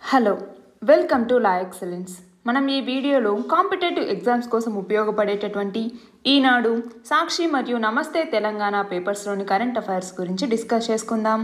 hello welcome to law excellence మనం ఈ వీడియోలో కాంపిటేటివ్ ఎగ్జామ్స్ కోసం ఉపయోగపడేటటువంటి ఈనాడు సాక్షి మరియు నమస్తే తెలంగాణ పేపర్స్లోని కరెంట్ అఫైర్స్ గురించి డిస్కస్ చేసుకుందాం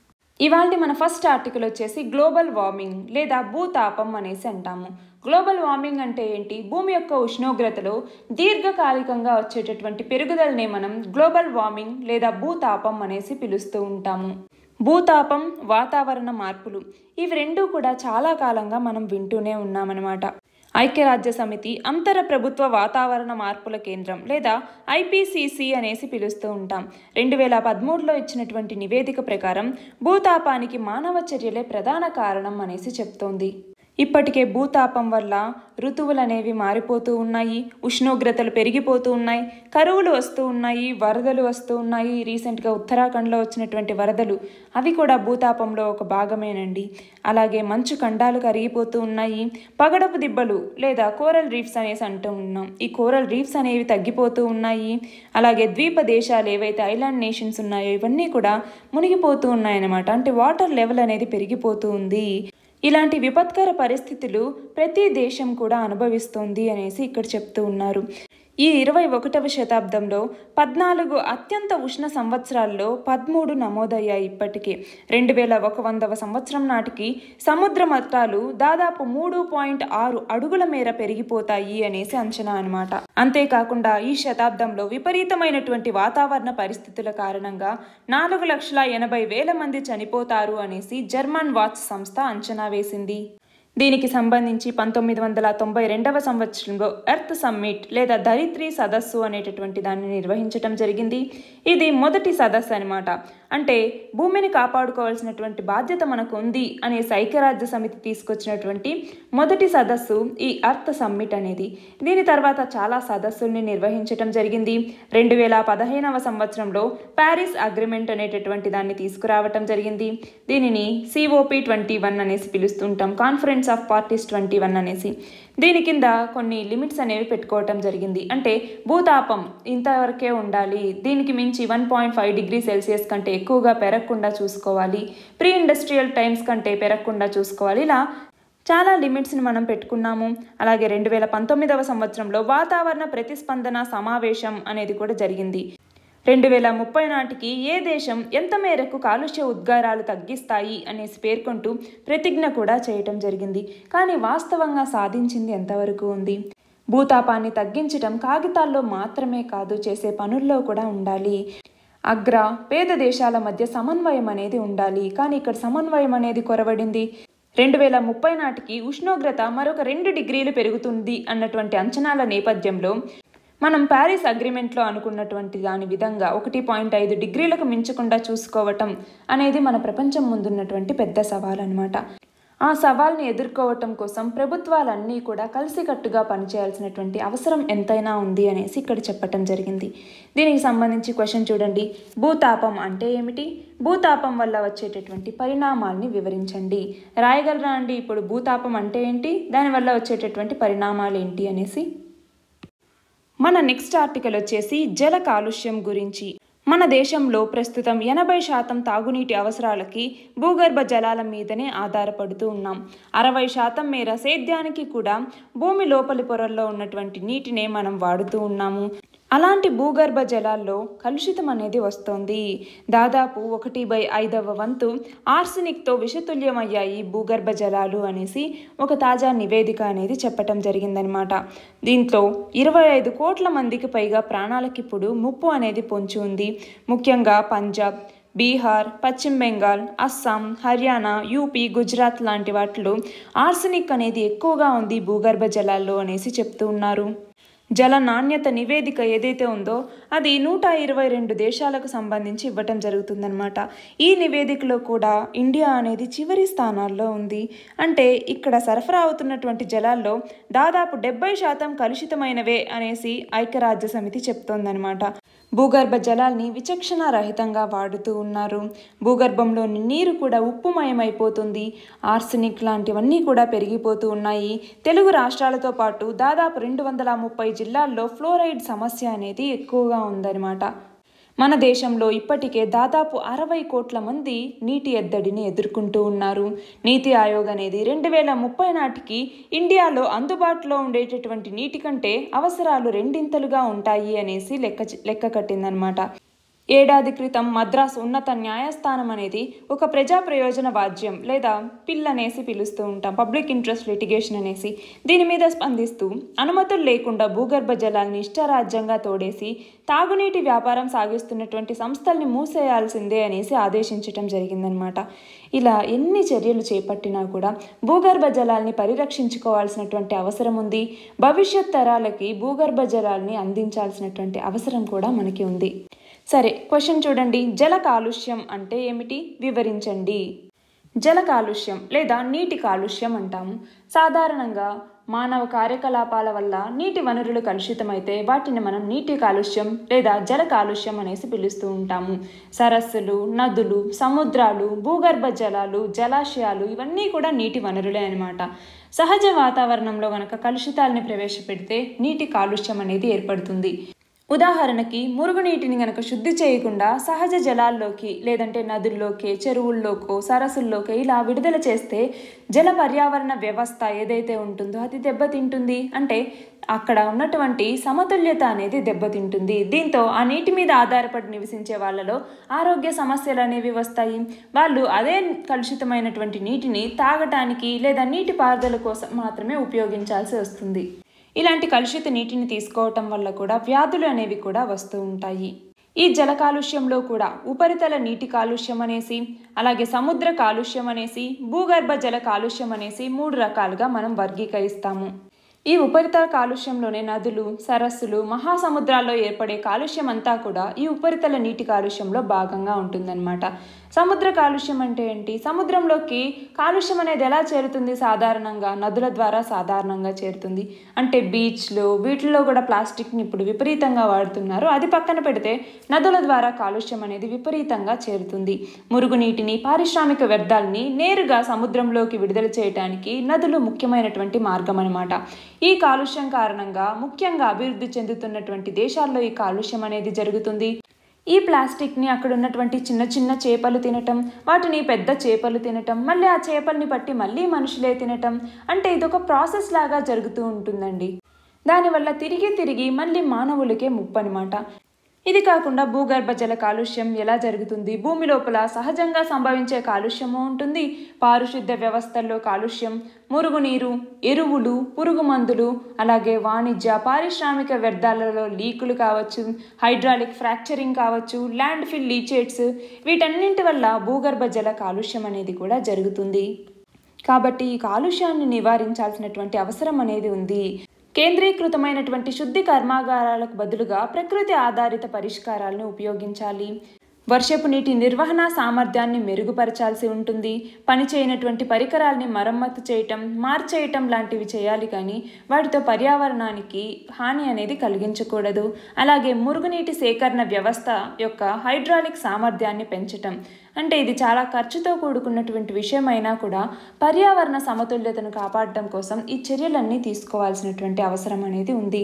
ఇవాళ మన ఫస్ట్ ఆర్టికల్ వచ్చేసి గ్లోబల్ వార్మింగ్ లేదా భూతాపం అనేసి అంటాము గ్లోబల్ వార్మింగ్ అంటే ఏంటి భూమి యొక్క ఉష్ణోగ్రతలో దీర్ఘకాలికంగా వచ్చేటటువంటి పెరుగుదలనే మనం గ్లోబల్ వార్మింగ్ లేదా భూతాపం అనేసి పిలుస్తూ ఉంటాము భూతాపం వాతావరణ మార్పులు ఇవి రెండూ కూడా చాలా కాలంగా మనం వింటూనే ఉన్నామన్నమాట ఐక్యరాజ్య సమితి అంతర ప్రభుత్వ వాతావరణ మార్పుల కేంద్రం లేదా ఐపీసీసీ అనేసి పిలుస్తూ ఉంటాం రెండు వేల పదమూడులో ఇచ్చినటువంటి నివేదిక ప్రకారం భూతాపానికి మానవ చర్యలే ప్రధాన కారణం అనేసి చెప్తోంది ఇప్పటికే భూతాపం వల్ల ఋతువులు అనేవి మారిపోతూ ఉన్నాయి ఉష్ణోగ్రతలు పెరిగిపోతూ ఉన్నాయి కరువులు వస్తూ ఉన్నాయి వరదలు వస్తూ ఉన్నాయి రీసెంట్గా ఉత్తరాఖండ్లో వచ్చినటువంటి వరదలు అవి కూడా భూతాపంలో ఒక భాగమేనండి అలాగే మంచు ఖండాలు కరిగిపోతూ ఉన్నాయి పగడపు దిబ్బలు లేదా కోరల్ రీఫ్స్ అనేసి అంటూ ఉన్నాం ఈ కోరల్ రీఫ్స్ అనేవి తగ్గిపోతూ ఉన్నాయి అలాగే ద్వీప దేశాలు ఏవైతే ఐలాండ్ నేషన్స్ ఉన్నాయో ఇవన్నీ కూడా మునిగిపోతూ ఉన్నాయన్నమాట అంటే వాటర్ లెవెల్ అనేది పెరిగిపోతూ ఉంది ఇలాంటి విపత్కర పరిస్థితులు ప్రతి దేశం కూడా అనుభవిస్తోంది అనేసి ఇక్కడ చెప్తూ ఉన్నారు ఈ ఇరవై ఒకటవ శతాబ్దంలో పద్నాలుగు అత్యంత ఉష్ణ సంవత్సరాల్లో పదమూడు నమోదయ్యాయి ఇప్పటికే రెండు వేల ఒక వందవ సంవత్సరం నాటికి సముద్ర మట్టాలు దాదాపు మూడు పాయింట్ ఆరు అడుగుల మేర పెరిగిపోతాయి అనేసి అంచనా అనమాట అంతేకాకుండా ఈ శతాబ్దంలో విపరీతమైనటువంటి వాతావరణ పరిస్థితుల కారణంగా నాలుగు లక్షల ఎనభై వేల మంది చనిపోతారు అనేసి జర్మన్ వాచ్ సంస్థ అంచనా వేసింది దీనికి సంబంధించి పంతొమ్మిది వందల తొంభై రెండవ సంవత్సరంలో ఎర్త్ సమ్మిట్ లేదా ధరిత్రి సదస్సు అనేటటువంటి దాన్ని నిర్వహించడం జరిగింది ఇది మొదటి సదస్సు అనమాట అంటే భూమిని కాపాడుకోవాల్సినటువంటి బాధ్యత మనకు ఉంది అనే ఐక్యరాజ్య సమితి తీసుకొచ్చినటువంటి మొదటి సదస్సు ఈ అర్త్ సమ్మిట్ అనేది దీని తర్వాత చాలా సదస్సుల్ని నిర్వహించడం జరిగింది రెండు వేల పదహైనవ సంవత్సరంలో ప్యారిస్ అగ్రిమెంట్ అనేటటువంటి దాన్ని తీసుకురావటం జరిగింది దీనిని సిఓపి ట్వంటీ వన్ అనేసి పిలుస్తుంటాం conference of parties twenty one అనేసి దీని కింద కొన్ని లిమిట్స్ అనేవి పెట్టుకోవటం జరిగింది అంటే భూతాపం ఇంతవరకే ఉండాలి దీనికి మించి one point five degree Celsius కంటే ఎక్కువగా పెరగకుండా చూసుకోవాలి ప్రీ ఇండస్ట్రియల్ టైమ్స్ కంటే పెరగకుండా చూసుకోవాలి ఇలా చాలా లిమిట్స్ని మనం పెట్టుకున్నాము అలాగే రెండు వేల పంతొమ్మిదవ సంవత్సరంలో వాతావరణ ప్రతిస్పందన సమావేశం అనేది కూడా జరిగింది రెండు వేల ముప్పై నాటికి ఏ దేశం ఎంత మేరకు కాలుష్య ఉద్గారాలు తగ్గిస్తాయి అనేసి పేర్కొంటూ ప్రతిజ్ఞ కూడా చేయటం జరిగింది కానీ వాస్తవంగా సాధించింది ఎంతవరకు ఉంది భూతాపాన్ని తగ్గించటం కాగితాల్లో మాత్రమే కాదు చేసే పనుల్లో కూడా ఉండాలి అగ్ర పేద దేశాల మధ్య సమన్వయం అనేది ఉండాలి కానీ ఇక్కడ సమన్వయం అనేది కొరవడింది రెండు వేల ముప్పై నాటికి ఉష్ణోగ్రత మరొక రెండు డిగ్రీలు పెరుగుతుంది అన్నటువంటి అంచనాల నేపథ్యంలో మనం ప్యారిస్ అగ్రిమెంట్లో అనుకున్నటువంటి దాని విధంగా ఒకటి పాయింట్ ఐదు డిగ్రీలకు మించకుండా చూసుకోవటం అనేది మన ప్రపంచం ముందున్నటువంటి పెద్ద సవాల్ అనమాట ఆ సవాల్ని ఎదుర్కోవటం కోసం ప్రభుత్వాలన్నీ కూడా కలిసికట్టుగా పనిచేయాల్సినటువంటి అవసరం ఎంతైనా ఉంది అనేసి ఇక్కడ చెప్పటం జరిగింది దీనికి సంబంధించి క్వశ్చన్ చూడండి భూతాపం అంటే ఏమిటి భూతాపం వల్ల వచ్చేటటువంటి పరిణామాల్ని వివరించండి రాయగలరా అండి ఇప్పుడు భూతాపం అంటే ఏంటి దానివల్ల వచ్చేటటువంటి పరిణామాలు ఏంటి అనేసి మన నెక్స్ట్ ఆర్టికల్ వచ్చేసి జల కాలుష్యం గురించి మన దేశంలో ప్రస్తుతం ఎనభై శాతం తాగునీటి అవసరాలకి భూగర్భ జలాల మీదనే ఆధారపడుతూ ఉన్నాం అరవై శాతం మేర సేద్యానికి కూడా భూమి లోపలి పొరల్లో ఉన్నటువంటి నీటినే మనం వాడుతూ ఉన్నాము అలాంటి భూగర్భ జలాల్లో కలుషితం అనేది వస్తోంది దాదాపు ఒకటి బై ఐదవ వంతు ఆర్సినిక్తో విషతుల్యమయ్యాయి భూగర్భ జలాలు అనేసి ఒక తాజా నివేదిక అనేది చెప్పటం జరిగిందనమాట దీంట్లో ఇరవై ఐదు కోట్ల మందికి పైగా ప్రాణాలకి ఇప్పుడు ముప్పు అనేది పొంచి ఉంది ముఖ్యంగా పంజాబ్ బీహార్ పశ్చిమ బెంగాల్ అస్సాం హర్యానా యూపీ గుజరాత్ లాంటి వాటిలో ఆర్సినిక్ అనేది ఎక్కువగా ఉంది భూగర్భ జలాల్లో అనేసి చెప్తూ ఉన్నారు జల నాణ్యత నివేదిక ఏదైతే ఉందో అది నూట ఇరవై రెండు దేశాలకు సంబంధించి ఇవ్వటం జరుగుతుందన్నమాట ఈ నివేదికలో కూడా ఇండియా అనేది చివరి స్థానాల్లో ఉంది అంటే ఇక్కడ సరఫరా అవుతున్నటువంటి జలాల్లో దాదాపు డెబ్బై శాతం కలుషితమైనవే అనేసి ఐక్యరాజ్య సమితి చెప్తోందనమాట భూగర్భ జలాల్ని విచక్షణ రహితంగా వాడుతూ ఉన్నారు భూగర్భంలోని నీరు కూడా ఉప్పుమయమైపోతుంది ఆర్సినిక్ లాంటివన్నీ కూడా పెరిగిపోతూ ఉన్నాయి తెలుగు రాష్ట్రాలతో పాటు దాదాపు రెండు వందల ముప్పై జిల్లాల్లో ఫ్లోరైడ్ సమస్య అనేది ఎక్కువగా ఉందన్నమాట మన దేశంలో ఇప్పటికే దాదాపు అరవై కోట్ల మంది నీటి ఎద్దడిని ఎదుర్కొంటూ ఉన్నారు నీతి ఆయోగ్ అనేది రెండు వేల ముప్పై నాటికి ఇండియాలో అందుబాటులో ఉండేటటువంటి నీటి కంటే అవసరాలు రెండింతలుగా ఉంటాయి అనేసి లెక్క లెక్క కట్టిందనమాట ఏడాది క్రితం మద్రాసు ఉన్నత న్యాయస్థానం అనేది ఒక ప్రజా ప్రయోజన వాద్యం లేదా పిల్ అనేసి పిలుస్తూ ఉంటాం పబ్లిక్ ఇంట్రెస్ట్ లిటిగేషన్ అనేసి దీని మీద స్పందిస్తూ అనుమతులు లేకుండా భూగర్భ జలాల్ని ఇష్టరాజ్యంగా తోడేసి తాగునీటి వ్యాపారం సాగిస్తున్నటువంటి సంస్థల్ని మూసేయాల్సిందే అనేసి ఆదేశించటం జరిగిందనమాట ఇలా ఎన్ని చర్యలు చేపట్టినా కూడా భూగర్భ జలాల్ని పరిరక్షించుకోవాల్సినటువంటి అవసరం ఉంది భవిష్యత్ తరాలకి భూగర్భ జలాల్ని అందించాల్సినటువంటి అవసరం కూడా మనకి ఉంది సరే క్వశ్చన్ చూడండి జల కాలుష్యం అంటే ఏమిటి వివరించండి జల కాలుష్యం లేదా నీటి కాలుష్యం అంటాము సాధారణంగా మానవ కార్యకలాపాల వల్ల నీటి వనరులు కలుషితమైతే వాటిని మనం నీటి కాలుష్యం లేదా జల కాలుష్యం అనేసి పిలుస్తూ ఉంటాము సరస్సులు నదులు సముద్రాలు భూగర్భ జలాలు జలాశయాలు ఇవన్నీ కూడా నీటి వనరులే అనమాట సహజ వాతావరణంలో గనక కలుషితాలని ప్రవేశపెడితే నీటి కాలుష్యం అనేది ఏర్పడుతుంది ఉదాహరణకి మురుగునీటిని గనక శుద్ధి చేయకుండా సహజ జలాల్లోకి లేదంటే నదుల్లోకి చెరువుల్లోకో సరస్సుల్లోకి ఇలా విడుదల చేస్తే జల పర్యావరణ వ్యవస్థ ఏదైతే ఉంటుందో అది దెబ్బతింటుంది అంటే అక్కడ ఉన్నటువంటి సమతుల్యత అనేది దెబ్బతింటుంది దీంతో ఆ నీటి మీద ఆధారపడి నివసించే వాళ్ళలో ఆరోగ్య సమస్యలు అనేవి వస్తాయి వాళ్ళు అదే కలుషితమైనటువంటి నీటిని తాగటానికి లేదా నీటి పారుదల కోసం మాత్రమే ఉపయోగించాల్సి వస్తుంది ఇలాంటి కలుషిత నీటిని తీసుకోవటం వల్ల కూడా వ్యాధులు అనేవి కూడా వస్తూ ఉంటాయి ఈ జల కాలుష్యంలో కూడా ఉపరితల నీటి కాలుష్యం అనేసి అలాగే సముద్ర కాలుష్యం అనేసి భూగర్భ జల కాలుష్యం అనేసి మూడు రకాలుగా మనం వర్గీకరిస్తాము ఈ ఉపరితల కాలుష్యంలోనే నదులు సరస్సులు మహాసముద్రాల్లో ఏర్పడే కాలుష్యం అంతా కూడా ఈ ఉపరితల నీటి కాలుష్యంలో భాగంగా ఉంటుందన్నమాట సముద్ర కాలుష్యం అంటే ఏంటి సముద్రంలోకి కాలుష్యం అనేది ఎలా చేరుతుంది సాధారణంగా నదుల ద్వారా సాధారణంగా చేరుతుంది అంటే బీచ్లు వీటిల్లో కూడా ప్లాస్టిక్ని ఇప్పుడు విపరీతంగా వాడుతున్నారు అది పక్కన పెడితే నదుల ద్వారా కాలుష్యం అనేది విపరీతంగా చేరుతుంది మురుగునీటిని పారిశ్రామిక వ్యర్థాలని నేరుగా సముద్రంలోకి విడుదల చేయడానికి నదులు ముఖ్యమైనటువంటి మార్గం అనమాట ఈ కాలుష్యం కారణంగా ముఖ్యంగా అభివృద్ధి చెందుతున్నటువంటి దేశాల్లో ఈ కాలుష్యం అనేది జరుగుతుంది ఈ ప్లాస్టిక్ని అక్కడ ఉన్నటువంటి చిన్న చిన్న చేపలు తినటం వాటిని పెద్ద చేపలు తినటం మళ్ళీ ఆ చేపల్ని పట్టి మళ్ళీ మనుషులే తినటం అంటే ఇదొక ప్రాసెస్ లాగా జరుగుతూ ఉంటుందండి దానివల్ల తిరిగి తిరిగి మళ్ళీ మానవులకే ముప్పు అనమాట ఇది కాకుండా భూగర్భ జల కాలుష్యం ఎలా జరుగుతుంది భూమి లోపల సహజంగా సంభవించే కాలుష్యము ఉంటుంది పారిశుద్ధ వ్యవస్థల్లో కాలుష్యం మురుగునీరు ఎరువులు పురుగు మందులు అలాగే వాణిజ్య పారిశ్రామిక వ్యర్థాలలో లీకులు కావచ్చు హైడ్రాలిక్ ఫ్రాక్చరింగ్ కావచ్చు ల్యాండ్ ఫిల్ లీచేట్స్ వీటన్నింటి వల్ల భూగర్భ జల కాలుష్యం అనేది కూడా జరుగుతుంది కాబట్టి ఈ కాలుష్యాన్ని నివారించాల్సినటువంటి అవసరం అనేది ఉంది కేంద్రీకృతమైనటువంటి శుద్ధి కర్మాగారాలకు బదులుగా ప్రకృతి ఆధారిత పరిష్కారాలను ఉపయోగించాలి వర్షపు నీటి నిర్వహణ సామర్థ్యాన్ని మెరుగుపరచాల్సి ఉంటుంది పనిచేయనటువంటి పరికరాల్ని మరమ్మతు చేయటం మార్చేయటం లాంటివి చేయాలి కానీ వాటితో పర్యావరణానికి హాని అనేది కలిగించకూడదు అలాగే మురుగునీటి సేకరణ వ్యవస్థ యొక్క హైడ్రాలిక్ సామర్థ్యాన్ని పెంచటం అంటే ఇది చాలా ఖర్చుతో కూడుకున్నటువంటి విషయం అయినా కూడా పర్యావరణ సమతుల్యతను కాపాడటం కోసం ఈ చర్యలన్నీ తీసుకోవాల్సినటువంటి అవసరం అనేది ఉంది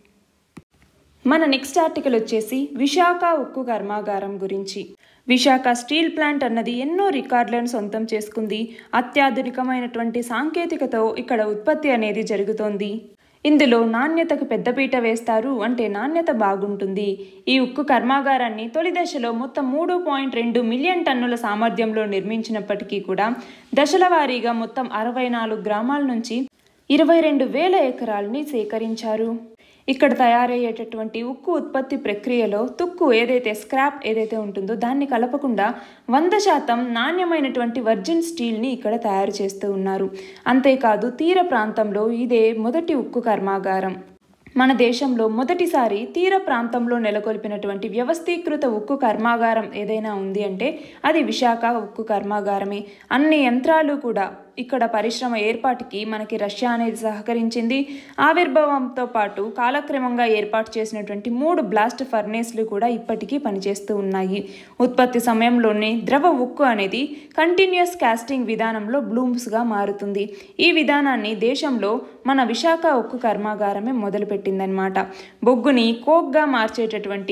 మన నెక్స్ట్ ఆర్టికల్ వచ్చేసి విశాఖ ఉక్కు కర్మాగారం గురించి విశాఖ స్టీల్ ప్లాంట్ అన్నది ఎన్నో రికార్డులను సొంతం చేసుకుంది అత్యాధునికమైనటువంటి సాంకేతికతో ఇక్కడ ఉత్పత్తి అనేది జరుగుతోంది ఇందులో నాణ్యతకు పెద్దపీట వేస్తారు అంటే నాణ్యత బాగుంటుంది ఈ ఉక్కు కర్మాగారాన్ని తొలి దశలో మొత్తం మూడు పాయింట్ రెండు మిలియన్ టన్నుల సామర్థ్యంలో నిర్మించినప్పటికీ కూడా దశల వారీగా మొత్తం అరవై నాలుగు గ్రామాల నుంచి ఇరవై రెండు వేల ఎకరాలని సేకరించారు ఇక్కడ తయారయ్యేటటువంటి ఉక్కు ఉత్పత్తి ప్రక్రియలో తుక్కు ఏదైతే స్క్రాప్ ఏదైతే ఉంటుందో దాన్ని కలపకుండా వంద శాతం నాణ్యమైనటువంటి వర్జిన్ స్టీల్ని ఇక్కడ తయారు చేస్తూ ఉన్నారు అంతేకాదు తీర ప్రాంతంలో ఇదే మొదటి ఉక్కు కర్మాగారం మన దేశంలో మొదటిసారి తీర ప్రాంతంలో నెలకొల్పినటువంటి వ్యవస్థీకృత ఉక్కు కర్మాగారం ఏదైనా ఉంది అంటే అది విశాఖ ఉక్కు కర్మాగారమే అన్ని యంత్రాలు కూడా ఇక్కడ పరిశ్రమ ఏర్పాటుకి మనకి రష్యా అనేది సహకరించింది ఆవిర్భావంతో పాటు కాలక్రమంగా ఏర్పాటు చేసినటువంటి మూడు బ్లాస్ట్ ఫర్నేస్లు కూడా ఇప్పటికీ పనిచేస్తూ ఉన్నాయి ఉత్పత్తి సమయంలోనే ద్రవ ఉక్కు అనేది కంటిన్యూస్ కాస్టింగ్ విధానంలో బ్లూమ్స్గా మారుతుంది ఈ విధానాన్ని దేశంలో మన విశాఖ ఉక్కు కర్మాగారమే మొదలుపెట్టిందనమాట బొగ్గుని కోక్గా మార్చేటటువంటి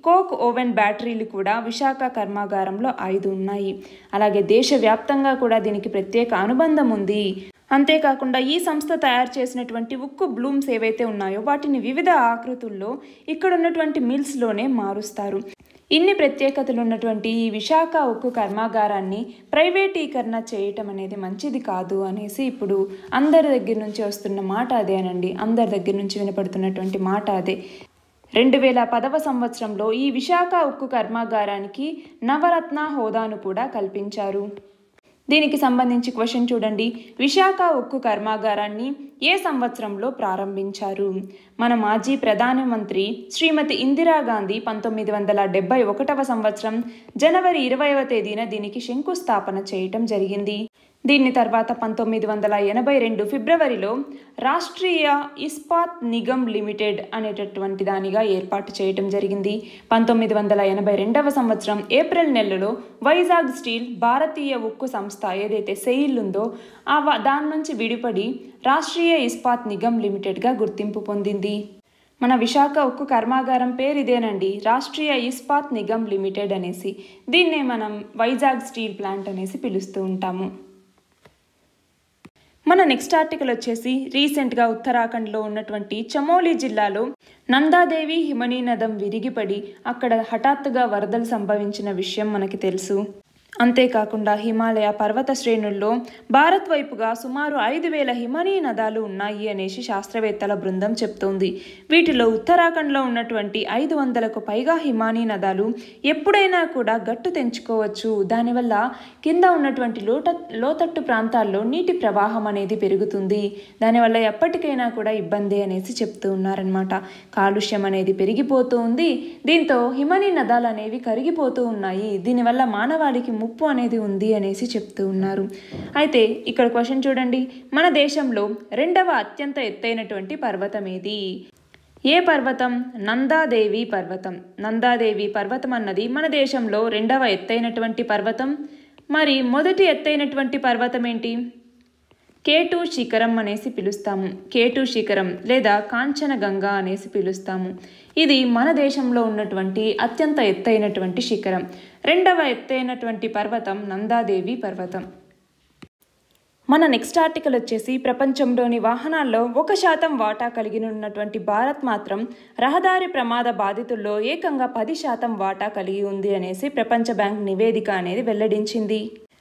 కోక్ ఓవెన్ బ్యాటరీలు కూడా విశాఖ కర్మాగారంలో ఐదు ఉన్నాయి అలాగే దేశవ్యాప్తంగా కూడా దీనికి ప్రత్యేక అనుబంధం ఉంది అంతేకాకుండా ఈ సంస్థ తయారు చేసినటువంటి ఉక్కు బ్లూమ్స్ ఏవైతే ఉన్నాయో వాటిని వివిధ ఆకృతుల్లో ఇక్కడ ఉన్నటువంటి మిల్స్లోనే మారుస్తారు ఇన్ని ప్రత్యేకతలు ఉన్నటువంటి ఈ విశాఖ ఉక్కు కర్మాగారాన్ని ప్రైవేటీకరణ చేయటం అనేది మంచిది కాదు అనేసి ఇప్పుడు అందరి దగ్గర నుంచి వస్తున్న మాట అదేనండి అందరి దగ్గర నుంచి వినపడుతున్నటువంటి మాట అదే రెండు వేల పదవ సంవత్సరంలో ఈ విశాఖ ఉక్కు కర్మాగారానికి నవరత్న హోదాను కూడా కల్పించారు దీనికి సంబంధించి క్వశ్చన్ చూడండి విశాఖ ఉక్కు కర్మాగారాన్ని ఏ సంవత్సరంలో ప్రారంభించారు మన మాజీ ప్రధానమంత్రి శ్రీమతి ఇందిరాగాంధీ పంతొమ్మిది వందల డెబ్బై ఒకటవ సంవత్సరం జనవరి ఇరవైవ తేదీన దీనికి శంకుస్థాపన చేయటం జరిగింది దీన్ని తర్వాత పంతొమ్మిది వందల ఎనభై రెండు ఫిబ్రవరిలో రాష్ట్రీయ ఇస్పాత్ నిగమ్ లిమిటెడ్ అనేటటువంటి దానిగా ఏర్పాటు చేయటం జరిగింది పంతొమ్మిది వందల ఎనభై రెండవ సంవత్సరం ఏప్రిల్ నెలలో వైజాగ్ స్టీల్ భారతీయ ఉక్కు సంస్థ ఏదైతే సెయిల్ ఉందో ఆ వ- దాని నుంచి విడిపడి రాష్ట్రీయ ఇస్పాత్ నిగమ్ లిమిటెడ్గా గుర్తింపు పొందింది మన విశాఖ ఉక్కు కర్మాగారం పేరు ఇదేనండి రాష్ట్రీయ ఇస్పాత్ నిగమ్ లిమిటెడ్ అనేసి దీన్నే మనం వైజాగ్ స్టీల్ ప్లాంట్ అనేసి పిలుస్తూ ఉంటాము మన నెక్స్ట్ ఆర్టికల్ వచ్చేసి రీసెంట్గా ఉత్తరాఖండ్లో ఉన్నటువంటి చమోలి జిల్లాలో నందాదేవి హిమనీ నదం విరిగిపడి అక్కడ హఠాత్తుగా వరదలు సంభవించిన విషయం మనకి తెలుసు అంతేకాకుండా హిమాలయ పర్వత శ్రేణుల్లో భారత్ వైపుగా సుమారు ఐదు వేల హిమనీ నదాలు ఉన్నాయి అనేసి శాస్త్రవేత్తల బృందం చెప్తోంది వీటిలో ఉత్తరాఖండ్లో ఉన్నటువంటి ఐదు వందలకు పైగా హిమానీ నదాలు ఎప్పుడైనా కూడా గట్టు తెంచుకోవచ్చు దానివల్ల కింద ఉన్నటువంటి లోట లోతట్టు ప్రాంతాల్లో నీటి ప్రవాహం అనేది పెరుగుతుంది దానివల్ల ఎప్పటికైనా కూడా ఇబ్బంది అనేసి చెప్తూ ఉన్నారనమాట కాలుష్యం అనేది పెరిగిపోతూ ఉంది దీంతో హిమనీ నదాలు అనేవి కరిగిపోతూ ఉన్నాయి దీనివల్ల మానవాళికి ముప్పు అనేది ఉంది అనేసి చెప్తూ ఉన్నారు అయితే ఇక్కడ క్వశ్చన్ చూడండి మన దేశంలో రెండవ అత్యంత ఎత్తైనటువంటి పర్వతం ఏది ఏ పర్వతం నందాదేవి పర్వతం నందాదేవి పర్వతం అన్నది మన దేశంలో రెండవ ఎత్తైనటువంటి పర్వతం మరి మొదటి ఎత్తైనటువంటి పర్వతం ఏంటి కేటు శిఖరం అనేసి పిలుస్తాము కేటు శిఖరం లేదా కాంచనగంగా అనేసి పిలుస్తాము ఇది మన దేశంలో ఉన్నటువంటి అత్యంత ఎత్తైనటువంటి శిఖరం రెండవ ఎత్తైనటువంటి పర్వతం నందాదేవి పర్వతం మన నెక్స్ట్ ఆర్టికల్ వచ్చేసి ప్రపంచంలోని వాహనాల్లో ఒక శాతం వాటా కలిగి ఉన్నటువంటి భారత్ మాత్రం రహదారి ప్రమాద బాధితుల్లో ఏకంగా పది శాతం వాటా కలిగి ఉంది అనేసి ప్రపంచ బ్యాంక్ నివేదిక అనేది వెల్లడించింది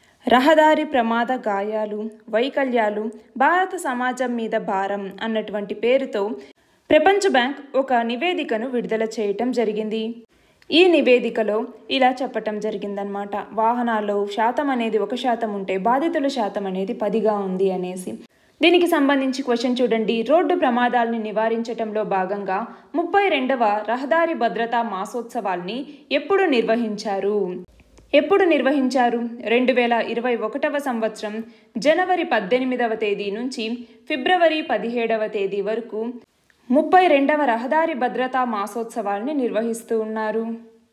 రహదారి ప్రమాద గాయాలు వైకల్యాలు భారత సమాజం మీద భారం అన్నటువంటి పేరుతో ప్రపంచ బ్యాంక్ ఒక నివేదికను విడుదల చేయటం జరిగింది ఈ నివేదికలో ఇలా చెప్పటం జరిగిందనమాట వాహనాల్లో శాతం అనేది ఒక శాతం ఉంటే బాధితుల శాతం అనేది పదిగా ఉంది అనేసి దీనికి సంబంధించి క్వశ్చన్ చూడండి రోడ్డు ప్రమాదాలని నివారించటంలో భాగంగా ముప్పై రెండవ రహదారి భద్రతా మాసోత్సవాల్ని ఎప్పుడు నిర్వహించారు ఎప్పుడు నిర్వహించారు రెండు వేల ఇరవై ఒకటవ సంవత్సరం జనవరి పద్దెనిమిదవ తేదీ నుంచి ఫిబ్రవరి పదిహేడవ తేదీ వరకు ముప్పై రెండవ రహదారి భద్రతా మాసోత్సవాల్ని నిర్వహిస్తూ ఉన్నారు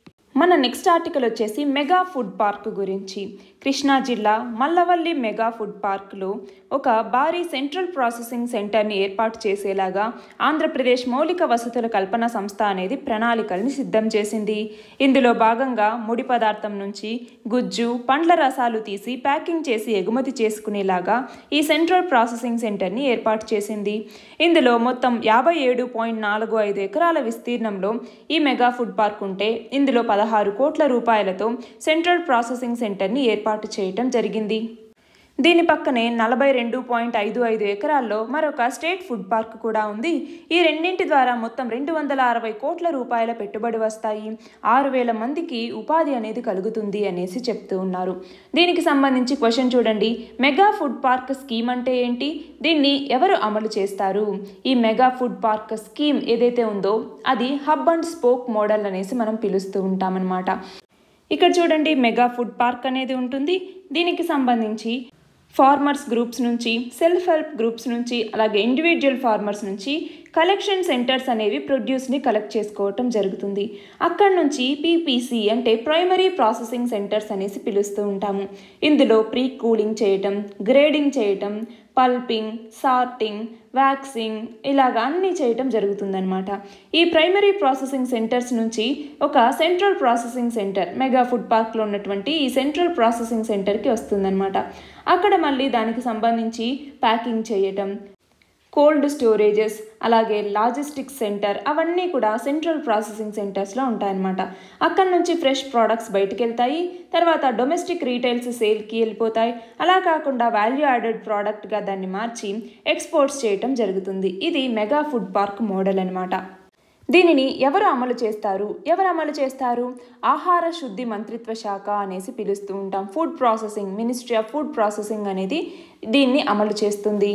మన నెక్స్ట్ ఆర్టికల్ వచ్చేసి మెగా ఫుడ్ పార్క్ గురించి కృష్ణా జిల్లా మల్లవల్లి మెగా ఫుడ్ పార్క్లో ఒక భారీ సెంట్రల్ ప్రాసెసింగ్ సెంటర్ని ఏర్పాటు చేసేలాగా ఆంధ్రప్రదేశ్ మౌలిక వసతుల కల్పన సంస్థ అనేది ప్రణాళికల్ని సిద్ధం చేసింది ఇందులో భాగంగా ముడి పదార్థం నుంచి గుజ్జు పండ్ల రసాలు తీసి ప్యాకింగ్ చేసి ఎగుమతి చేసుకునేలాగా ఈ సెంట్రల్ ప్రాసెసింగ్ సెంటర్ని ఏర్పాటు చేసింది ఇందులో మొత్తం యాభై ఏడు పాయింట్ నాలుగు ఐదు ఎకరాల విస్తీర్ణంలో ఈ మెగా ఫుడ్ పార్క్ ఉంటే ఇందులో పదహారు కోట్ల రూపాయలతో సెంట్రల్ ప్రాసెసింగ్ సెంటర్ని ఏర్పాటు చేయటం జరిగింది దీని పక్కనే నలభై రెండు పాయింట్ ఐదు ఐదు ఎకరాల్లో మరొక స్టేట్ ఫుడ్ పార్క్ కూడా ఉంది ఈ రెండింటి ద్వారా మొత్తం రెండు వందల అరవై కోట్ల రూపాయల పెట్టుబడి వస్తాయి ఆరు వేల మందికి ఉపాధి అనేది కలుగుతుంది అనేసి చెప్తూ ఉన్నారు దీనికి సంబంధించి క్వశ్చన్ చూడండి మెగా ఫుడ్ పార్క్ స్కీమ్ అంటే ఏంటి దీన్ని ఎవరు అమలు చేస్తారు ఈ మెగా ఫుడ్ పార్క్ స్కీమ్ ఏదైతే ఉందో అది హబ్ అండ్ స్పోక్ మోడల్ అనేసి మనం పిలుస్తూ ఉంటామన్నమాట ఇక్కడ చూడండి మెగా ఫుడ్ పార్క్ అనేది ఉంటుంది దీనికి సంబంధించి ఫార్మర్స్ గ్రూప్స్ నుంచి సెల్ఫ్ హెల్ప్ గ్రూప్స్ నుంచి అలాగే ఇండివిజువల్ ఫార్మర్స్ నుంచి కలెక్షన్ సెంటర్స్ అనేవి ప్రొడ్యూస్ని కలెక్ట్ చేసుకోవటం జరుగుతుంది అక్కడ నుంచి పీపీసీ అంటే ప్రైమరీ ప్రాసెసింగ్ సెంటర్స్ అనేసి పిలుస్తూ ఉంటాము ఇందులో ప్రీ కూలింగ్ చేయటం గ్రేడింగ్ చేయటం పల్పింగ్ సార్టింగ్ వ్యాక్సింగ్ ఇలాగ అన్నీ చేయటం జరుగుతుందన్నమాట ఈ ప్రైమరీ ప్రాసెసింగ్ సెంటర్స్ నుంచి ఒక central processing centre mega food పార్క్లో ఉన్నటువంటి ఈ సెంట్రల్ ప్రాసెసింగ్ సెంటర్కి వస్తుందన్నమాట అక్కడ మళ్ళీ దానికి సంబంధించి ప్యాకింగ్ చేయటం కోల్డ్ స్టోరేజెస్ అలాగే లాజిస్టిక్స్ సెంటర్ అవన్నీ కూడా సెంట్రల్ ప్రాసెసింగ్ సెంటర్స్లో ఉంటాయన్నమాట అక్కడ నుంచి ఫ్రెష్ ప్రోడక్ట్స్ బయటికి వెళ్తాయి తర్వాత డొమెస్టిక్ రీటైల్స్ సేల్కి వెళ్ళిపోతాయి అలా కాకుండా వాల్యూ యాడెడ్ ప్రోడక్ట్గా దాన్ని మార్చి ఎక్స్పోర్ట్స్ చేయటం జరుగుతుంది ఇది మెగా ఫుడ్ పార్క్ మోడల్ అనమాట దీనిని ఎవరు అమలు చేస్తారు ఎవరు అమలు చేస్తారు ఆహార శుద్ధి మంత్రిత్వ శాఖ అనేసి పిలుస్తూ ఉంటాం food processing ministry of food processing అనేది దీన్ని అమలు చేస్తుంది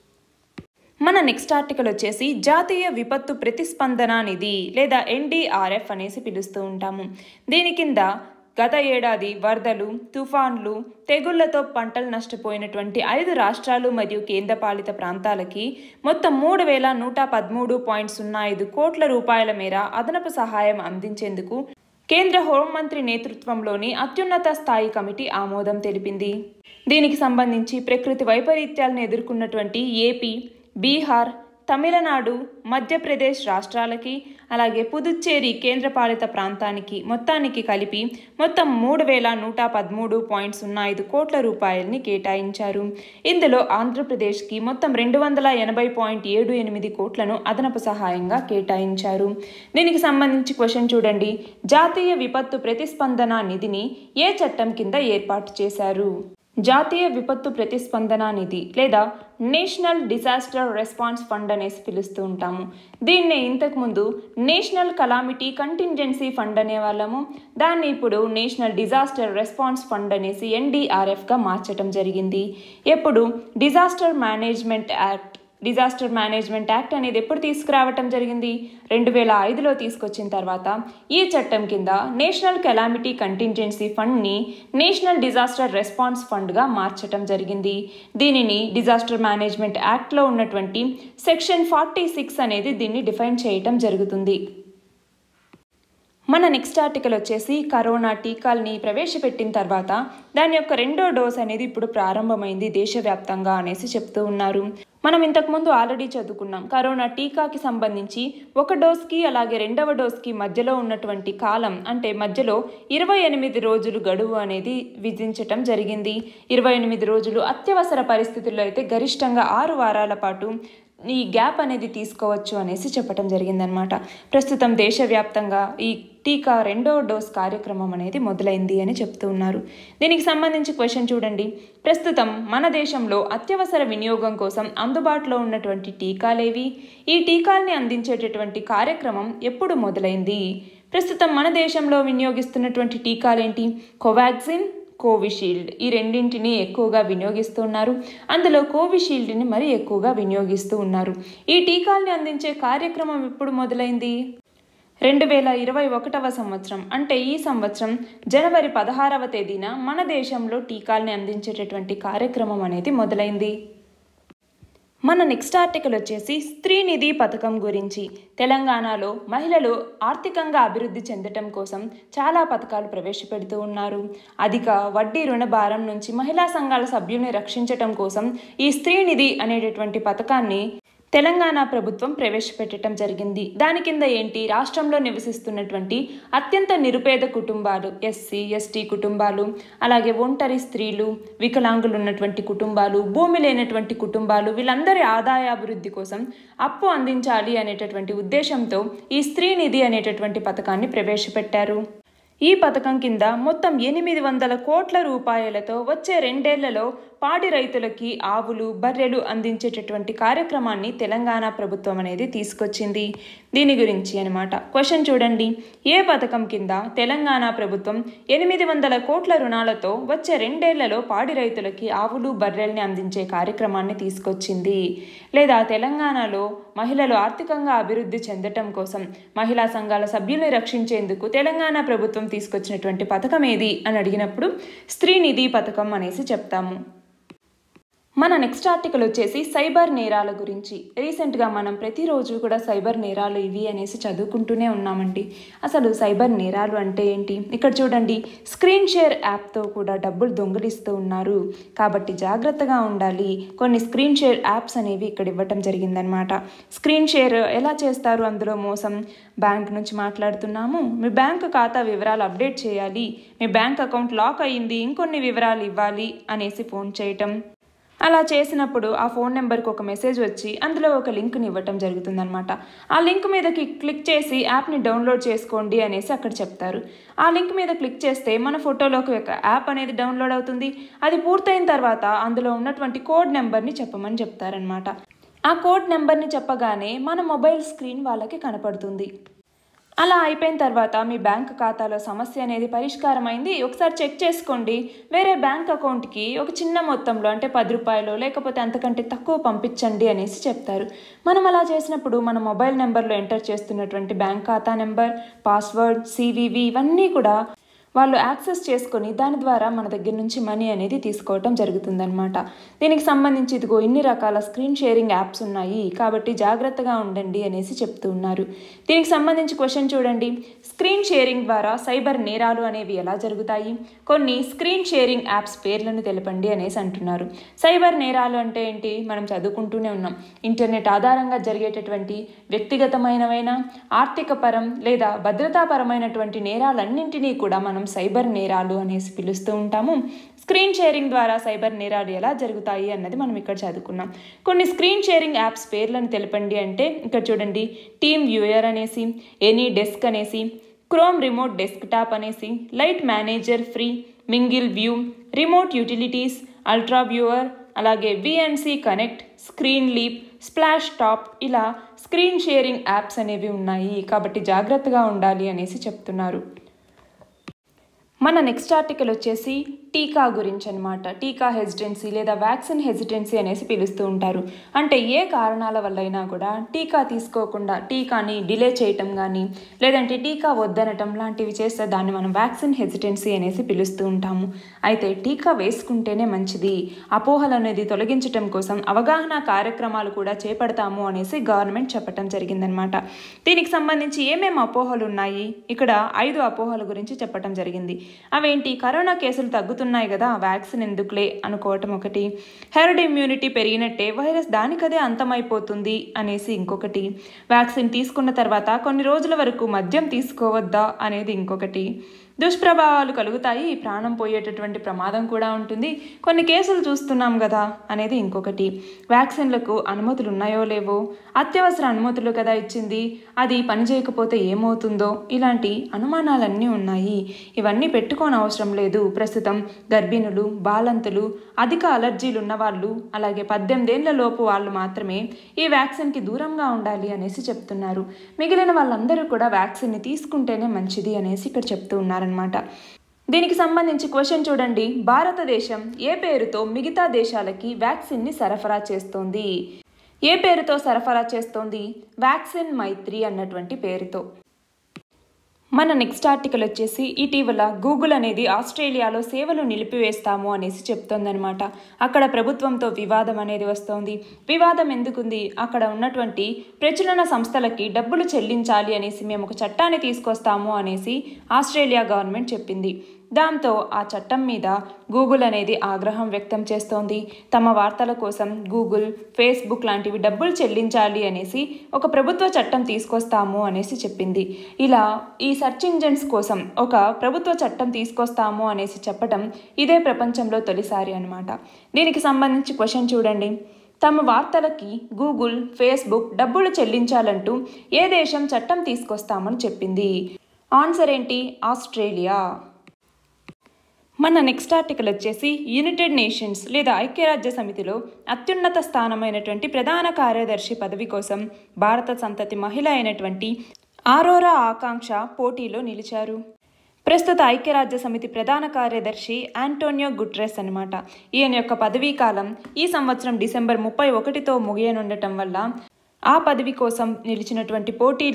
మన నెక్స్ట్ ఆర్టికల్ వచ్చేసి జాతీయ విపత్తు ప్రతిస్పందన నిధి లేదా ఎన్డీఆర్ఎఫ్ అనేసి పిలుస్తూ ఉంటాము దీని కింద గత ఏడాది వరదలు తుఫాన్లు తెగుళ్లతో పంటలు నష్టపోయినటువంటి ఐదు రాష్ట్రాలు మరియు కేంద్రపాలిత ప్రాంతాలకి మొత్తం మూడు వేల నూట పదమూడు పాయింట్ సున్నా ఐదు కోట్ల రూపాయల మేర అదనపు సహాయం అందించేందుకు కేంద్ర హోంమంత్రి నేతృత్వంలోని అత్యున్నత స్థాయి కమిటీ ఆమోదం తెలిపింది దీనికి సంబంధించి ప్రకృతి వైపరీత్యాలను ఎదుర్కొన్నటువంటి ఏపీ బీహార్ తమిళనాడు మధ్యప్రదేశ్ రాష్ట్రాలకి అలాగే పుదుచ్చేరి కేంద్రపాలిత ప్రాంతానికి మొత్తానికి కలిపి మొత్తం మూడు వేల నూట పదమూడు పాయింట్ సున్నా ఐదు కోట్ల రూపాయలని కేటాయించారు ఇందులో ఆంధ్రప్రదేశ్కి మొత్తం రెండు వందల ఎనభై పాయింట్ ఏడు ఎనిమిది కోట్లను అదనపు సహాయంగా కేటాయించారు దీనికి సంబంధించి క్వశ్చన్ చూడండి జాతీయ విపత్తు ప్రతిస్పందన నిధిని ఏ చట్టం కింద ఏర్పాటు చేశారు జాతీయ విపత్తు ప్రతిస్పందన నిధి లేదా నేషనల్ డిజాస్టర్ రెస్పాన్స్ ఫండ్ అనేసి పిలుస్తూ ఉంటాము దీన్నే ఇంతకుముందు నేషనల్ కలామిటీ కంటింజెన్సీ ఫండ్ అనేవాళ్ళము దాన్ని ఇప్పుడు నేషనల్ డిజాస్టర్ రెస్పాన్స్ ఫండ్ అనేసి ఎన్డీఆర్ఎఫ్గా మార్చడం జరిగింది ఎప్పుడు disaster management act disaster management act అనేది ఎప్పుడు తీసుకురావటం జరిగింది రెండు వేల ఐదులో తీసుకొచ్చిన తర్వాత ఈ చట్టం కింద నేషనల్ కెలామిటీ కంటింజెన్సీ ఫండ్ని నేషనల్ డిజాస్టర్ రెస్పాన్స్ ఫండ్గా మార్చటం జరిగింది దీనిని డిజాస్టర్ మేనేజ్మెంట్ యాక్ట్లో ఉన్నటువంటి సెక్షన్ ఫార్టీ సిక్స్ అనేది దీన్ని డిఫైన్ చేయటం జరుగుతుంది మన నెక్స్ట్ ఆర్టికల్ వచ్చేసి కరోనా టీకాల్ని ప్రవేశపెట్టిన తర్వాత దాని యొక్క రెండో డోస్ అనేది ఇప్పుడు ప్రారంభమైంది దేశవ్యాప్తంగా అనేసి చెప్తూ ఉన్నారు మనం ఇంతకుముందు ఆల్రెడీ చదువుకున్నాం కరోనా టీకాకి సంబంధించి ఒక డోస్కి అలాగే రెండవ డోస్కి మధ్యలో ఉన్నటువంటి కాలం అంటే మధ్యలో ఇరవై ఎనిమిది రోజులు గడువు అనేది విధించటం జరిగింది ఇరవై ఎనిమిది రోజులు అత్యవసర పరిస్థితుల్లో అయితే గరిష్టంగా ఆరు వారాల పాటు ఈ గ్యాప్ అనేది తీసుకోవచ్చు అనేసి చెప్పడం జరిగిందనమాట ప్రస్తుతం దేశవ్యాప్తంగా ఈ టీకా రెండో డోస్ కార్యక్రమం అనేది మొదలైంది అని చెప్తూ ఉన్నారు దీనికి సంబంధించి క్వశ్చన్ చూడండి ప్రస్తుతం మన దేశంలో అత్యవసర వినియోగం కోసం అందుబాటులో ఉన్నటువంటి టీకాలేవి ఈ టీకాల్ని అందించేటటువంటి కార్యక్రమం ఎప్పుడు మొదలైంది ప్రస్తుతం మన దేశంలో వినియోగిస్తున్నటువంటి టీకాలేంటి కోవాక్సిన్ కోవిషీల్డ్ ఈ రెండింటిని ఎక్కువగా వినియోగిస్తున్నారు అందులో కోవిషీల్డ్ని మరీ ఎక్కువగా వినియోగిస్తూ ఉన్నారు ఈ టీకాల్ని అందించే కార్యక్రమం ఎప్పుడు మొదలైంది రెండు వేల ఇరవై ఒకటవ సంవత్సరం అంటే ఈ సంవత్సరం జనవరి పదహారవ తేదీన మన దేశంలో టీకాల్ని అందించేటటువంటి కార్యక్రమం అనేది మొదలైంది మన నెక్స్ట్ ఆర్టికల్ వచ్చేసి స్త్రీ నిధి పథకం గురించి తెలంగాణలో మహిళలు ఆర్థికంగా అభివృద్ధి చెందటం కోసం చాలా పథకాలు ప్రవేశపెడుతూ ఉన్నారు అధిక వడ్డీ రుణ భారం నుంచి మహిళా సంఘాల సభ్యుల్ని రక్షించటం కోసం ఈ స్త్రీ నిధి అనేటటువంటి పథకాన్ని తెలంగాణ ప్రభుత్వం ప్రవేశపెట్టడం జరిగింది దాని కింద ఏంటి రాష్ట్రంలో నివసిస్తున్నటువంటి అత్యంత నిరుపేద కుటుంబాలు ఎస్సీ ఎస్టీ కుటుంబాలు అలాగే ఒంటరి స్త్రీలు వికలాంగులు ఉన్నటువంటి కుటుంబాలు భూమి లేనటువంటి కుటుంబాలు వీళ్ళందరి ఆదాయ అభివృద్ధి కోసం అప్పు అందించాలి అనేటటువంటి ఉద్దేశంతో ఈ స్త్రీ నిధి అనేటటువంటి పథకాన్ని ప్రవేశపెట్టారు ఈ పథకం కింద మొత్తం ఎనిమిది వందల కోట్ల రూపాయలతో వచ్చే రెండేళ్లలో పాడి రైతులకి ఆవులు బర్రెలు అందించేటటువంటి కార్యక్రమాన్ని తెలంగాణ ప్రభుత్వం అనేది తీసుకొచ్చింది దీని గురించి అనమాట క్వశ్చన్ చూడండి ఏ పథకం కింద తెలంగాణ ప్రభుత్వం ఎనిమిది వందల కోట్ల రుణాలతో వచ్చే రెండేళ్లలో పాడి రైతులకి ఆవులు బర్రెల్ని అందించే కార్యక్రమాన్ని తీసుకొచ్చింది లేదా తెలంగాణలో మహిళలు ఆర్థికంగా అభివృద్ధి చెందటం కోసం మహిళా సంఘాల సభ్యుల్ని రక్షించేందుకు తెలంగాణ ప్రభుత్వం తీసుకొచ్చినటువంటి పథకం ఏది అని అడిగినప్పుడు స్త్రీ నిధి పథకం అనేసి చెప్తాము మన నెక్స్ట్ ఆర్టికల్ వచ్చేసి సైబర్ నేరాల గురించి రీసెంట్గా మనం ప్రతిరోజు కూడా సైబర్ నేరాలు ఇవి అనేసి చదువుకుంటూనే ఉన్నామండి అసలు సైబర్ నేరాలు అంటే ఏంటి ఇక్కడ చూడండి స్క్రీన్ షేర్ యాప్తో కూడా డబ్బులు దొంగిలిస్తూ ఉన్నారు కాబట్టి జాగ్రత్తగా ఉండాలి కొన్ని స్క్రీన్ షేర్ యాప్స్ అనేవి ఇక్కడ ఇవ్వటం జరిగిందనమాట స్క్రీన్ షేర్ ఎలా చేస్తారు అందులో మోసం బ్యాంక్ నుంచి మాట్లాడుతున్నాము మీ బ్యాంక్ ఖాతా వివరాలు అప్డేట్ చేయాలి మీ బ్యాంక్ అకౌంట్ లాక్ అయ్యింది ఇంకొన్ని వివరాలు ఇవ్వాలి అనేసి ఫోన్ చేయటం అలా చేసినప్పుడు ఆ ఫోన్ నెంబర్కి ఒక మెసేజ్ వచ్చి అందులో ఒక లింక్ని ఇవ్వటం జరుగుతుందనమాట ఆ లింక్ మీదకి క్లిక్ చేసి యాప్ని డౌన్లోడ్ చేసుకోండి అనేసి అక్కడ చెప్తారు ఆ లింక్ మీద క్లిక్ చేస్తే మన ఫోటోలోకి ఒక యాప్ అనేది డౌన్లోడ్ అవుతుంది అది పూర్తయిన తర్వాత అందులో ఉన్నటువంటి కోడ్ నెంబర్ని చెప్పమని చెప్తారనమాట ఆ కోడ్ నెంబర్ని చెప్పగానే మన మొబైల్ స్క్రీన్ వాళ్ళకి కనపడుతుంది అలా అయిపోయిన తర్వాత మీ బ్యాంక్ ఖాతాలో సమస్య అనేది పరిష్కారమైంది ఒకసారి చెక్ చేసుకోండి వేరే బ్యాంక్ అకౌంట్కి ఒక చిన్న మొత్తంలో అంటే పది రూపాయలు లేకపోతే అంతకంటే తక్కువ పంపించండి అనేసి చెప్తారు మనం అలా చేసినప్పుడు మన మొబైల్ నెంబర్లో ఎంటర్ చేస్తున్నటువంటి బ్యాంక్ ఖాతా నెంబర్ పాస్వర్డ్ సివివి ఇవన్నీ కూడా వాళ్ళు యాక్సెస్ చేసుకొని దాని ద్వారా మన దగ్గర నుంచి మనీ అనేది తీసుకోవటం జరుగుతుందన్నమాట దీనికి సంబంధించి ఇదిగో ఇన్ని రకాల స్క్రీన్ షేరింగ్ యాప్స్ ఉన్నాయి కాబట్టి జాగ్రత్తగా ఉండండి అనేసి చెప్తూ ఉన్నారు దీనికి సంబంధించి క్వశ్చన్ చూడండి స్క్రీన్ షేరింగ్ ద్వారా సైబర్ నేరాలు అనేవి ఎలా జరుగుతాయి కొన్ని స్క్రీన్ షేరింగ్ యాప్స్ పేర్లను తెలపండి అనేసి అంటున్నారు సైబర్ నేరాలు అంటే ఏంటి మనం చదువుకుంటూనే ఉన్నాం ఇంటర్నెట్ ఆధారంగా జరిగేటటువంటి వ్యక్తిగతమైనవైన ఆర్థిక పరం లేదా భద్రతాపరమైనటువంటి నేరాలన్నింటినీ కూడా మనం సైబర్ నేరాలు అనేసి పిలుస్తూ ఉంటాము స్క్రీన్ షేరింగ్ ద్వారా సైబర్ నేరాలు ఎలా జరుగుతాయి అన్నది మనం ఇక్కడ చదువుకున్నాం కొన్ని స్క్రీన్ షేరింగ్ యాప్స్ పేర్లను తెలపండి అంటే ఇక్కడ చూడండి టీమ్ వ్యూయర్ అనేసి ఎనీ డెస్క్ అనేసి క్రోమ్ రిమోట్ డెస్క్టాప్ అనేసి lite manager free MingleView remote utilities UltraViewer అలాగే VNC connect ScreenLeap Splashtop ఇలా స్క్రీన్ షేరింగ్ యాప్స్ అనేవి ఉన్నాయి కాబట్టి జాగ్రత్తగా ఉండాలి అనేసి చెప్తున్నారు మన నెక్స్ట్ ఆర్టికల్ వచ్చేసి టీకా గురించి అనమాట టీకా హెసిటెన్సీ లేదా వ్యాక్సిన్ హెసిటెన్సీ అనేసి పిలుస్తూ ఉంటారు అంటే ఏ కారణాల వల్ల అయినా కూడా టీకా తీసుకోకుండా టీకాని డిలే చేయటం కానీ లేదంటే టీకా వద్దనటం లాంటివి చేస్తే దాన్ని మనం వ్యాక్సిన్ హెసిటెన్సీ అనేసి పిలుస్తూ ఉంటాము అయితే టీకా వేసుకుంటేనే మంచిది అపోహలు అనేది తొలగించటం కోసం అవగాహన కార్యక్రమాలు కూడా చేపడతాము అనేసి గవర్నమెంట్ చెప్పటం జరిగిందనమాట దీనికి సంబంధించి ఏమేమి అపోహలు ఉన్నాయి ఇక్కడ ఐదు అపోహల గురించి చెప్పటం జరిగింది అవేంటి కరోనా కేసులు తగ్గుతున్నాయి కదా వ్యాక్సిన్ ఎందుకులే అనుకోవటం ఒకటి హెర్డ్ ఇమ్యూనిటీ పెరిగినట్టే వైరస్ దానికదే అంతమైపోతుంది అనేసి ఇంకొకటి వ్యాక్సిన్ తీసుకున్న తర్వాత కొన్ని రోజుల వరకు మద్యం తీసుకోవద్దా అనేది ఇంకొకటి దుష్ప్రభావాలు కలుగుతాయి ప్రాణం పోయేటటువంటి ప్రమాదం కూడా ఉంటుంది కొన్ని కేసులు చూస్తున్నాం కదా అనేది ఇంకొకటి వ్యాక్సిన్లకు అనుమతులు ఉన్నాయో లేవో అత్యవసర అనుమతులు కదా ఇచ్చింది అది పనిచేయకపోతే ఏమవుతుందో ఇలాంటి అనుమానాలన్నీ ఉన్నాయి ఇవన్నీ పెట్టుకోని అవసరం లేదు ప్రస్తుతం గర్భిణులు బాలంతులు అధిక అలర్జీలు ఉన్నవాళ్ళు అలాగే పద్దెనిమిదేళ్ల లోపు వాళ్ళు మాత్రమే ఈ వ్యాక్సిన్కి దూరంగా ఉండాలి అనేసి చెప్తున్నారు మిగిలిన వాళ్ళందరూ కూడా వ్యాక్సిన్ని తీసుకుంటేనే మంచిది అనేసి ఇక్కడ చెప్తూ ఉన్నారనమాట దీనికి సంబంధించి క్వశ్చన్ చూడండి భారతదేశం ఏ పేరుతో మిగతా దేశాలకి వ్యాక్సిన్ని సరఫరా చేస్తోంది ఏ పేరుతో సరఫరా చేస్తోంది వ్యాక్సిన్ మైత్రి అన్నటువంటి పేరుతో మన నెక్స్ట్ ఆర్టికల్ వచ్చేసి ఇటీవల గూగుల్ అనేది ఆస్ట్రేలియాలో సేవలు నిలిపివేస్తాము అనేసి చెప్తోందనమాట అక్కడ ప్రభుత్వంతో వివాదం అనేది వస్తోంది వివాదం ఎందుకుంది అక్కడ ఉన్నటువంటి ప్రచురణ సంస్థలకి డబ్బులు చెల్లించాలి అనేసి మేము ఒక చట్టాన్ని తీసుకొస్తాము అనేసి ఆస్ట్రేలియా గవర్నమెంట్ చెప్పింది దాంతో ఆ చట్టం మీద గూగుల్ అనేది ఆగ్రహం వ్యక్తం చేస్తోంది తమ వార్తల కోసం గూగుల్ ఫేస్బుక్ లాంటివి డబ్బులు చెల్లించాలి అనేసి ఒక ప్రభుత్వ చట్టం తీసుకొస్తాము అనేసి చెప్పింది ఇలా ఈ సెర్చ్ ఇంజన్స్ కోసం ఒక ప్రభుత్వ చట్టం తీసుకొస్తాము అనేసి చెప్పటం ఇదే ప్రపంచంలో తొలిసారి అనమాట దీనికి సంబంధించి క్వశ్చన్ చూడండి తమ వార్తలకి గూగుల్ ఫేస్బుక్ డబ్బులు చెల్లించాలంటూ ఏ దేశం చట్టం తీసుకొస్తామని చెప్పింది ఆన్సర్ ఏంటి ఆస్ట్రేలియా మన నెక్స్ట్ ఆర్టికల్ వచ్చేసి యునైటెడ్ నేషన్స్ లేదా ఐక్యరాజ్య సమితిలో అత్యున్నత స్థానమైనటువంటి ప్రధాన కార్యదర్శి పదవి కోసం భారత సంతతి మహిళ అయినటువంటి ఆరోరా ఆకాంక్ష పోటీలో నిలిచారు ప్రస్తుత ఐక్యరాజ్య సమితి ప్రధాన కార్యదర్శి ఆంటోనియో గుట్రెస్ అనమాట ఈయన యొక్క పదవీ కాలం ఈ సంవత్సరం డిసెంబర్ ముప్పై ఒకటితో ముగియనుండటం వల్ల ఆ పదవి కోసం నిలిచినటువంటి పోటీలో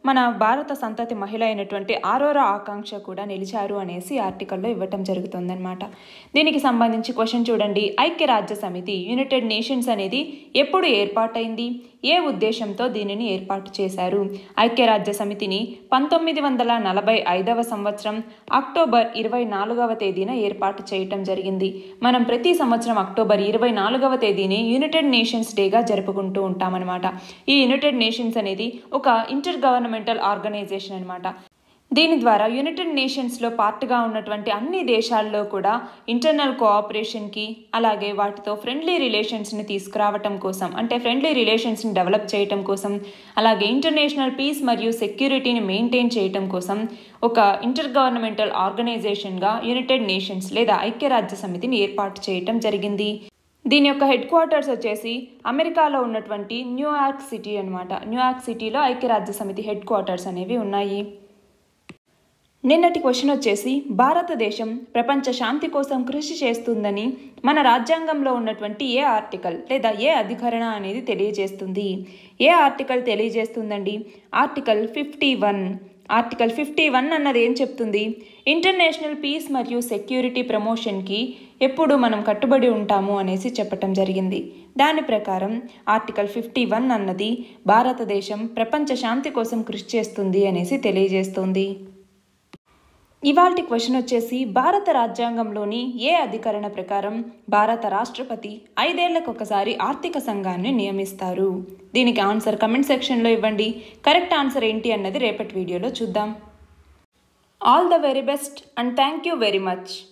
మన భారత సంతతి మహిళ అయినటువంటి ఆరోరా ఆకాంక్ష కూడా నిలిచారు అనేసి ఆర్టికల్లో ఇవ్వటం జరుగుతుందన్నమాట దీనికి సంబంధించి క్వశ్చన్ చూడండి ఐక్యరాజ్య సమితి యునైటెడ్ నేషన్స్ అనేది ఎప్పుడు ఏర్పాటైంది ఏ ఉద్దేశంతో దీనిని ఏర్పాటు చేశారు ఐక్యరాజ్య సమితిని పంతొమ్మిది వందల నలభై ఐదవ సంవత్సరం అక్టోబర్ ఇరవై నాలుగవ తేదీన ఏర్పాటు చేయటం జరిగింది మనం ప్రతి సంవత్సరం అక్టోబర్ ఇరవై నాలుగవ తేదీని యునైటెడ్ నేషన్స్ డేగా జరుపుకుంటూ ఉంటామన్నమాట ఈ యునైటెడ్ నేషన్స్ అనేది ఒక ఇంటర్ గవర్నమెంటల్ ఆర్గనైజేషన్ అనమాట దీని ద్వారా యునైటెడ్ నేషన్స్లో పార్ట్గా ఉన్నటువంటి అన్ని దేశాల్లో కూడా ఇంటర్నల్ కోఆపరేషన్కి అలాగే వాటితో ఫ్రెండ్లీ రిలేషన్స్ని తీసుకురావటం కోసం అంటే ఫ్రెండ్లీ రిలేషన్స్ని డెవలప్ చేయటం కోసం అలాగే ఇంటర్నేషనల్ పీస్ మరియు సెక్యూరిటీని మెయింటైన్ చేయటం కోసం ఒక ఇంటర్ గవర్నమెంటల్ ఆర్గనైజేషన్గా యునైటెడ్ నేషన్స్ లేదా ఐక్యరాజ్య సమితిని ఏర్పాటు చేయటం జరిగింది దీని యొక్క హెడ్ క్వార్టర్స్ వచ్చేసి అమెరికాలో ఉన్నటువంటి న్యూయార్క్ సిటీ అనమాట న్యూయార్క్ సిటీలో ఐక్యరాజ్య సమితి హెడ్ క్వార్టర్స్ అనేవి ఉన్నాయి నిన్నటి క్వశ్చన్ వచ్చేసి భారతదేశం ప్రపంచ శాంతి కోసం కృషి చేస్తుందని మన రాజ్యాంగంలో ఉన్నటువంటి ఏ ఆర్టికల్ లేదా ఏ అధికరణ అనేది తెలియజేస్తుంది ఏ ఆర్టికల్ తెలియజేస్తుందండి article fifty one article fifty one అన్నది ఏం చెప్తుంది ఇంటర్నేషనల్ పీస్ మరియు సెక్యూరిటీ ప్రమోషన్కి ఎప్పుడు మనం కట్టుబడి ఉంటాము అనేసి చెప్పటం జరిగింది దాని ప్రకారం ఆర్టికల్ ఫిఫ్టీ వన్ అన్నది భారతదేశం ప్రపంచ శాంతి కోసం కృషి చేస్తుంది అనేసి తెలియజేస్తుంది ఇవాల్టి క్వశ్చన్ వచ్చేసి భారత రాజ్యాంగంలోని ఏ అధికరణ ప్రకారం భారత రాష్ట్రపతి ఐదేళ్లకు ఒకసారి ఆర్థిక సంఘాన్ని నియమిస్తారు దీనికి ఆన్సర్ కమెంట్ సెక్షన్లో ఇవ్వండి కరెక్ట్ ఆన్సర్ ఏంటి అన్నది రేపటి వీడియోలో చూద్దాం all the very best and thank you very much